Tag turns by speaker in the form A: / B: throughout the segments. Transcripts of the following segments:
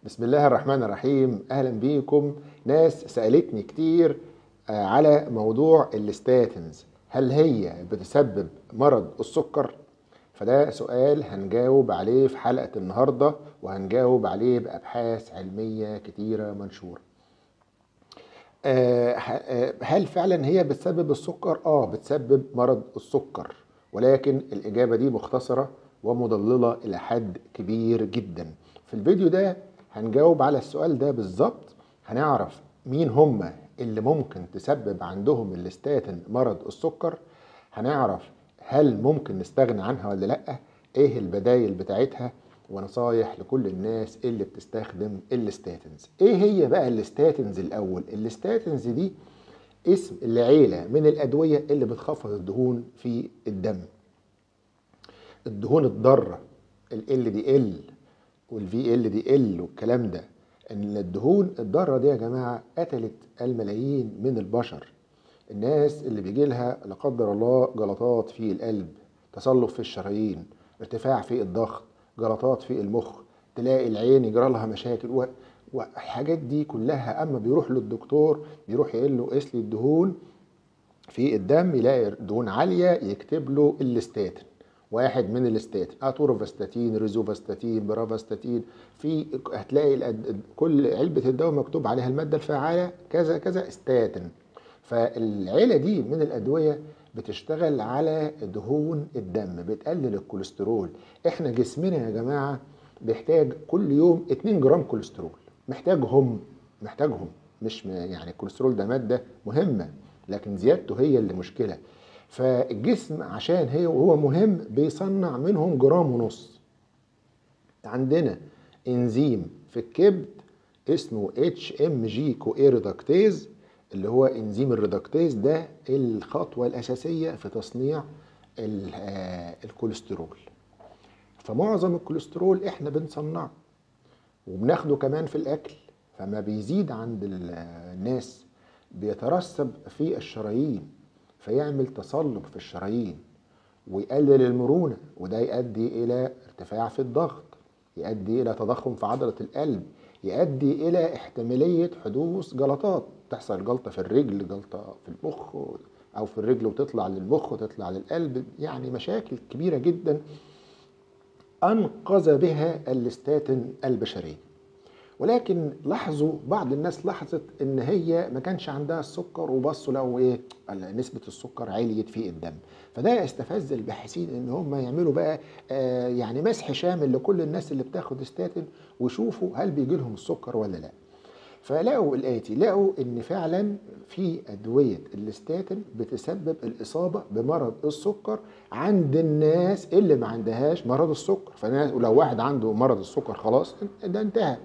A: بسم الله الرحمن الرحيم اهلا بيكم ناس سالتني كتير آه، على موضوع الستاتنز هل هي بتسبب مرض السكر فده سؤال هنجاوب عليه في حلقه النهارده وهنجاوب عليه بابحاث علميه كتيره منشوره آه، ه- آه، هل فعلا هي بتسبب السكر اه بتسبب مرض السكر ولكن الاجابه دي مختصره ومضلله الى حد كبير جدا في الفيديو ده هنجاوب على السؤال ده بالظبط هنعرف مين هم اللي ممكن تسبب عندهم الاستاتين مرض السكر هنعرف هل ممكن نستغنى عنها ولا لا ايه البدايل بتاعتها ونصايح لكل الناس اللي بتستخدم الستاتنز ايه هي بقى الستاتنز الاول الستاتنز دي اسم العيلة من الأدوية اللي بتخفض الدهون في الدم الدهون الضارة ال دي ال والفي ال دي ال والكلام ده ان الدهون الضارة دي يا جماعة قتلت الملايين من البشر الناس اللي بيجي لها لا قدر الله جلطات في القلب تصلب في الشرايين ارتفاع في الضغط جلطات في المخ تلاقي العين يجرى لها مشاكل و- والحاجات دي كلها اما بيروح للدكتور بيروح يقول له قيس لي الدهون في الدم يلاقي دهون عاليه يكتب له الاستاتين واحد من الاستاتين اتوروفاستاتين ريزوفاستاتين برافاستاتين في هتلاقي الأد- كل علبه الدواء مكتوب عليها الماده الفعاله كذا كذا استاتين فالعيله دي من الادويه بتشتغل على دهون الدم بتقلل الكوليسترول احنا جسمنا يا جماعه بيحتاج كل يوم 2 جرام كوليسترول محتاجهم محتاجهم مش م- يعني الكوليسترول ده ماده مهمه لكن زيادته هي اللي مشكله فالجسم عشان هي وهو مهم بيصنع منهم جرام ونص عندنا انزيم في الكبد اسمه اتش ام جي كويريدكتيز اللي هو انزيم الريدكتيز ده الخطوه الاساسيه في تصنيع ال- آه، الكوليسترول فمعظم الكوليسترول احنا بنصنعه وبناخده كمان في الاكل فما بيزيد عند ال- الناس بيترسب في الشرايين فيعمل تصلب في الشرايين ويقلل المرونة وده يؤدي إلى ارتفاع في الضغط يؤدي إلى تضخم في عضلة القلب يؤدي إلى احتمالية حدوث جلطات تحصل جلطة في الرجل جلطة في المخ أو في الرجل وتطلع للمخ وتطلع للقلب يعني مشاكل كبيرة جدا أنقذ بها الاستاتين البشرية ولكن لاحظوا بعض الناس لاحظت ان هي ما كانش عندها السكر وبصوا لقوا ايه ال- نسبه السكر عليت في الدم فده استفز الباحثين ان هم يعملوا بقى آه يعني مسح شامل لكل الناس اللي بتاخد ستاتين ويشوفوا هل بيجي لهم السكر ولا لا فلقوا الاتي لقوا ان فعلا في ادويه الستاتين بتسبب الاصابه بمرض السكر عند الناس اللي ما عندهاش مرض السكر فناس ولو واحد عنده مرض السكر خلاص ده انتهى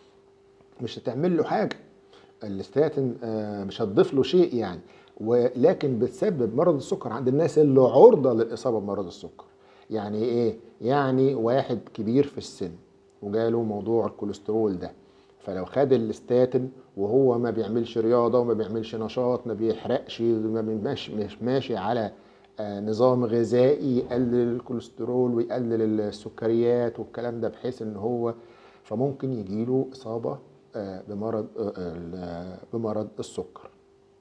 A: مش هتعمل له حاجه الستاتين آه، مش هتضيف له شيء يعني ولكن بتسبب مرض السكر عند الناس اللي عرضه للاصابه بمرض السكر يعني ايه يعني واحد كبير في السن وجاله موضوع الكوليسترول ده فلو خد الستاتين وهو ما بيعملش رياضه وما بيعملش نشاط ما بيحرقش ما بيمشي مش ماشي على آه، نظام غذائي يقلل الكوليسترول ويقلل السكريات والكلام ده بحيث ان هو فممكن يجيله اصابه آه، بمرض آه، آه، بمرض السكر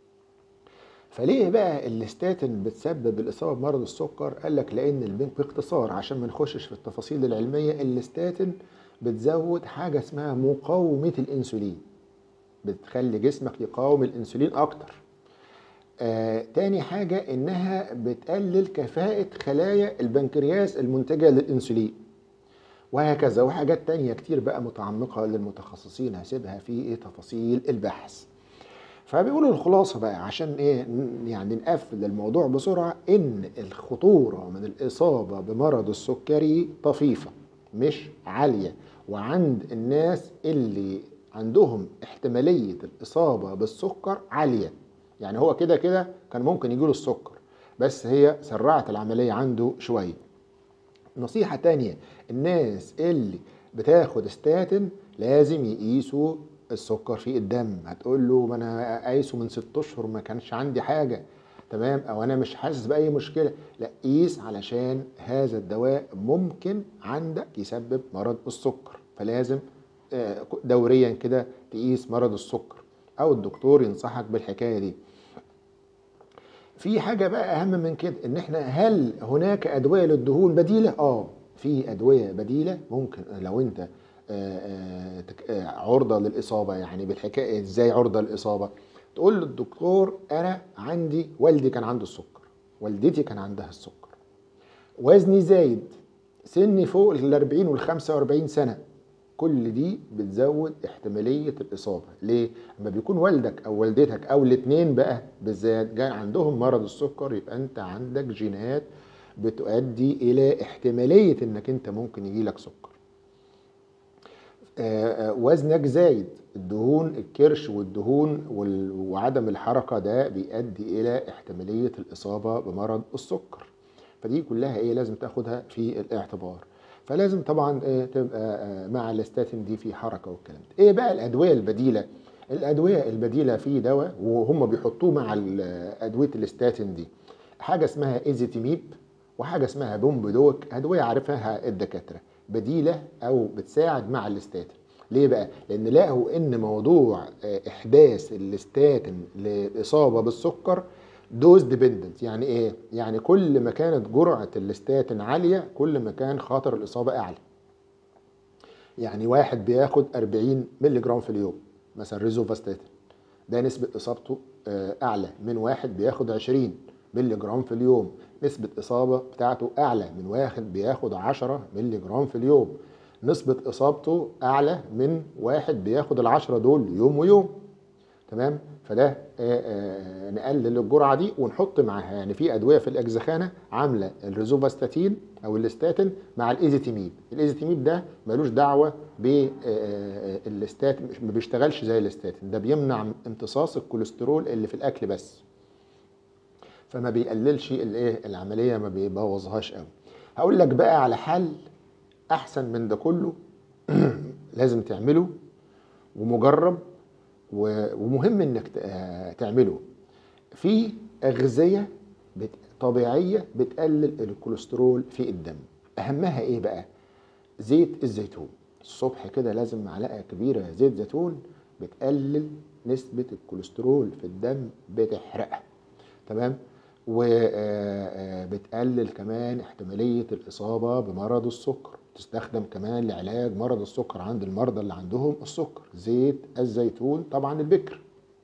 A: فليه بقى الاستاتين بتسبب الاصابه بمرض السكر قال لك لان البنك باختصار عشان ما نخشش في التفاصيل العلميه الاستاتين بتزود حاجه اسمها مقاومه الانسولين بتخلي جسمك يقاوم الانسولين اكتر آه، تاني حاجة إنها بتقلل كفاءة خلايا البنكرياس المنتجة للإنسولين وهكذا وحاجات تانية كتير بقى متعمقة للمتخصصين هسيبها في إيه تفاصيل البحث فبيقولوا الخلاصة بقى عشان إيه ن- يعني نقفل الموضوع بسرعة إن الخطورة من الإصابة بمرض السكري طفيفة مش عالية وعند الناس اللي عندهم احتمالية الإصابة بالسكر عالية يعني هو كده كده كان ممكن يجيله السكر بس هي سرعت العملية عنده شوية نصيحة تانية الناس اللي بتاخد ستاتين لازم يقيسوا السكر في الدم هتقول له ما انا قايسه من ست اشهر ما كانش عندي حاجة تمام او انا مش حاسس باي مشكلة لا قيس علشان هذا الدواء ممكن عندك يسبب مرض السكر فلازم آه، دوريا كده تقيس مرض السكر او الدكتور ينصحك بالحكايه دي في حاجه بقى اهم من كده ان احنا هل هناك ادويه للدهون بديله اه في ادويه بديله ممكن لو انت آه، آه، تك- آه، عرضه للاصابه يعني بالحكايه ازاي عرضه للاصابه تقول للدكتور انا عندي والدي كان عنده السكر والدتي كان عندها السكر وزني زايد سني فوق ال 40 وال 45 سنه كل دي بتزود احتماليه الاصابه ليه اما بيكون والدك او والدتك او الاثنين بقى بالذات جاي عندهم مرض السكر يبقى انت عندك جينات بتؤدي الى احتماليه انك انت ممكن يجيلك سكر آه، آه، وزنك زايد الدهون الكرش والدهون وال- وعدم الحركة ده بيؤدي إلى احتمالية الإصابة بمرض السكر فدي كلها إيه لازم تاخدها في الاعتبار فلازم طبعا إيه تبقى آه، مع الاستاتين دي في حركة والكلام ده إيه بقى الأدوية البديلة الأدوية البديلة في دواء وهم بيحطوه مع ال- أدوية الاستاتين دي حاجة اسمها إيزيتيميب وحاجة اسمها بومبدوك أدوية عارفها الدكاترة بديلة أو بتساعد مع الاستاتين ليه بقى؟ لأن لقوا إن موضوع آه، إحداث الاستاتين للإصابة بالسكر دوز ديبندنت يعني إيه؟ يعني كل ما كانت جرعة الاستاتين عالية كل ما كان خطر الإصابة أعلى. يعني واحد بياخد 40 مللي جرام في اليوم مثلا ريزوفاستاتين ده نسبة إصابته آه، أعلى من واحد بياخد 20 مللي جرام في اليوم نسبة إصابة بتاعته أعلى من واحد بياخد 10 مللي جرام في اليوم نسبة إصابته أعلى من واحد بياخد العشرة دول يوم ويوم تمام فده آه، آه، نقلل الجرعه دي ونحط معاها يعني في ادويه في الاجزخانه عامله الريزوفاستاتين او الاستاتين مع الايزيتيميب الايزيتيميب ده ملوش دعوه بالاستاتين ما بيشتغلش زي الاستاتين ده بيمنع امتصاص الكوليسترول اللي في الاكل بس فما بيقللش الايه العمليه ما بيبوظهاش قوي هقول لك بقى على حل احسن من ده كله لازم تعمله ومجرب و- ومهم انك ت- آه، تعمله في اغذيه بت- طبيعيه بتقلل الكوليسترول في الدم اهمها ايه بقى زيت الزيتون الصبح كده لازم معلقه كبيره زيت زيتون بتقلل نسبه الكوليسترول في الدم بتحرقها تمام وبتقلل كمان احتماليه الاصابه بمرض السكر تستخدم كمان لعلاج مرض السكر عند المرضى اللي عندهم السكر زيت الزيتون طبعا البكر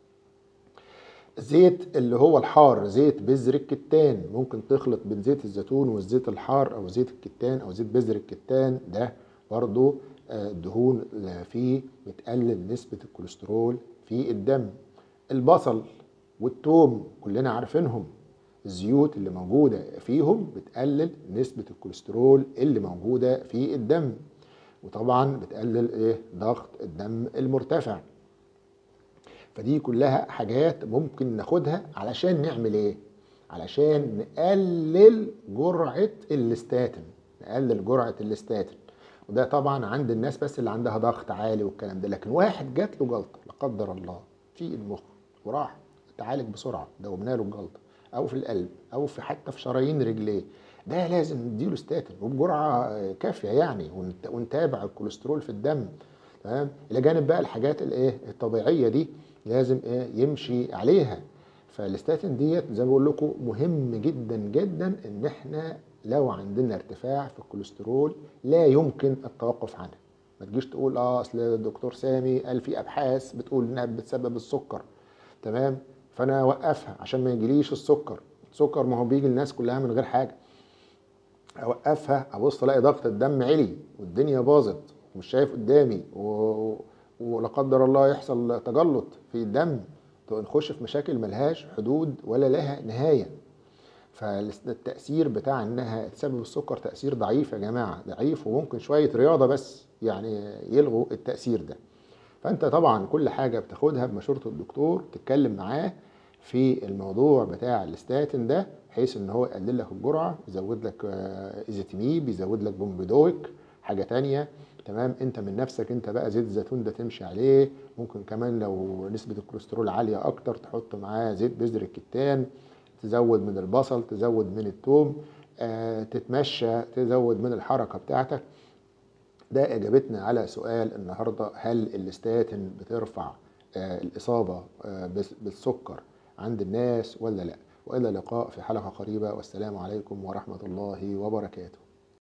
A: زيت اللي هو الحار زيت بذر الكتان ممكن تخلط بين زيت الزيتون والزيت الحار او زيت الكتان او زيت بذر الكتان ده برضو آه، الدهون اللي فيه بتقلل نسبة الكوليسترول في الدم البصل والثوم كلنا عارفينهم الزيوت اللي موجودة فيهم بتقلل نسبة الكوليسترول اللي موجودة في الدم وطبعا بتقلل ايه ضغط الدم المرتفع فدي كلها حاجات ممكن ناخدها علشان نعمل ايه علشان نقلل جرعة الاستاتين نقلل جرعة الاستاتين وده طبعا عند الناس بس اللي عندها ضغط عالي والكلام ده لكن واحد جات له جلطة لا قدر الله في المخ وراح تعالج بسرعة دوبنا له الجلطة او في القلب او في حتى في شرايين رجليه ده لازم نديله ستاتين وبجرعة كافية يعني ونت- ونتابع الكوليسترول في الدم تمام الى جانب بقى الحاجات الايه الطبيعيه دي لازم ايه يمشي عليها فالاستاتين ديت زي ما بقول لكم مهم جدا جدا ان احنا لو عندنا ارتفاع في الكوليسترول لا يمكن التوقف عنها ما تجيش تقول اه اصل الدكتور سامي قال في ابحاث بتقول انها بتسبب السكر تمام فانا اوقفها عشان ما يجيليش السكر السكر ما هو بيجي الناس كلها من غير حاجه اوقفها ابص الاقي ضغط الدم عالي والدنيا باظت ومش شايف قدامي و... ولا قدر الله يحصل تجلط في الدم نخش في مشاكل ملهاش حدود ولا لها نهايه فالتأثير بتاع انها تسبب السكر تأثير ضعيف يا جماعة ضعيف وممكن شوية رياضة بس يعني يلغوا التأثير ده فانت طبعا كل حاجة بتاخدها بمشورة الدكتور تتكلم معاه في الموضوع بتاع الاستاتين ده بحيث ان هو يقلل لك الجرعة يزود لك آه، ايزيتيميب يزود لك بومبيدويك حاجة تانية تمام انت من نفسك انت بقى زيت الزيتون ده تمشي عليه ممكن كمان لو نسبة الكوليسترول عالية اكتر تحط معاه زيت بذر الكتان تزود من البصل تزود من الثوم آه، تتمشى تزود من الحركة بتاعتك ده اجابتنا على سؤال النهارده هل الاستاتين بترفع آه، الاصابه آه، بس- بالسكر عند الناس ولا لا والى اللقاء في حلقه قريبه والسلام عليكم ورحمه الله وبركاته